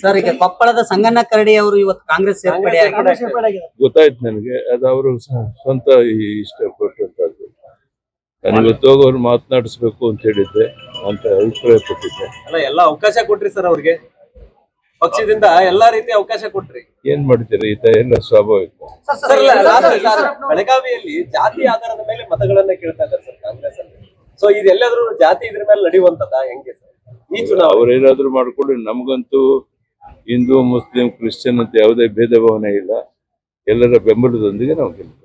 sir ಈಗ ಕೊಪ್ಪಳದ ಸಂಗಣ್ಣ ಕರಡಿ ಅವರು ಇವತ್ತು ಕಾಂಗ್ರೆಸ್ ಸೇರ್ಪಡೆ ಆಗಿ ಗೊತ್ತಾಯ್ತು ನನಗೆ ಅದು ಅವರು ಸ್ವಂತ ಈ- ಇಷ್ಟಪಟ್ಟಂತದ್ದು ನನಗೆ ಗೊತ್ತೋಗಿ ಅವ್ರು ಮಾತನಾಡಿಸ್ಬೇಕು ಅಂತ ಹೇಳಿದ್ದೆ ಅಂತ ಅಭಿಪ್ರಾಯ ಪಟ್ಟಿದ್ದೆ ಅಲ್ಲ ಎಲ್ಲಾ ಅವಕಾಶ ಕೊಟ್ರಿ ಸರ್ ಅವ್ರಿಗೆ ಪಕ್ಷದಿಂದ ಎಲ್ಲಾ ರೀತಿ ಅವಕಾಶ ಕೊಟ್ರಿ ಏನ್ ಮಾಡ್ತೀರಿ ಈ ತರ ಎಲ್ಲ ಸ್ವಾಭಾವಿಕ ಸರ್, ಇಲ್ಲ, ರಾತ್ರಿ ಸರ್, ಬೆಳಗಾವಿಯಲ್ಲಿ ಜಾತಿ ಆಧಾರದ ಮೇಲೆ ಮತಗಳನ್ನ ಕೇಳ್ತಾ ಇದ್ದಾರೆ ಸರ್ ಕಾಂಗ್ರೆಸ್ ಅಲ್ಲಿ ಸೊ ಇದೆಲ್ಲಾದ್ರೂ ಜಾತಿ ಇದ್ರ ಮೇಲೆ ನಡೆಯುವಂತದ ಹೆಂಗೆ ಸರ್ ಈ ಚುನಾವಣೆ ಅವ್ರೇನಾದ್ರೂ ಮಾಡ್ಕೊಳ್ಳಿ ನಮಗಂತೂ ಹಿಂದೂ ಮುಸ್ಲಿಂ ಕ್ರಿಶ್ಚಿಯನ್ ಅಂತ ಯಾವುದೇ ಭೇದ ಭಾವನೆ ಇಲ್ಲ ಎಲ್ಲರ ಬೆಂಬಲದೊಂದಿಗೆ ನಾವು ಗೆಲ್ತೀವಿ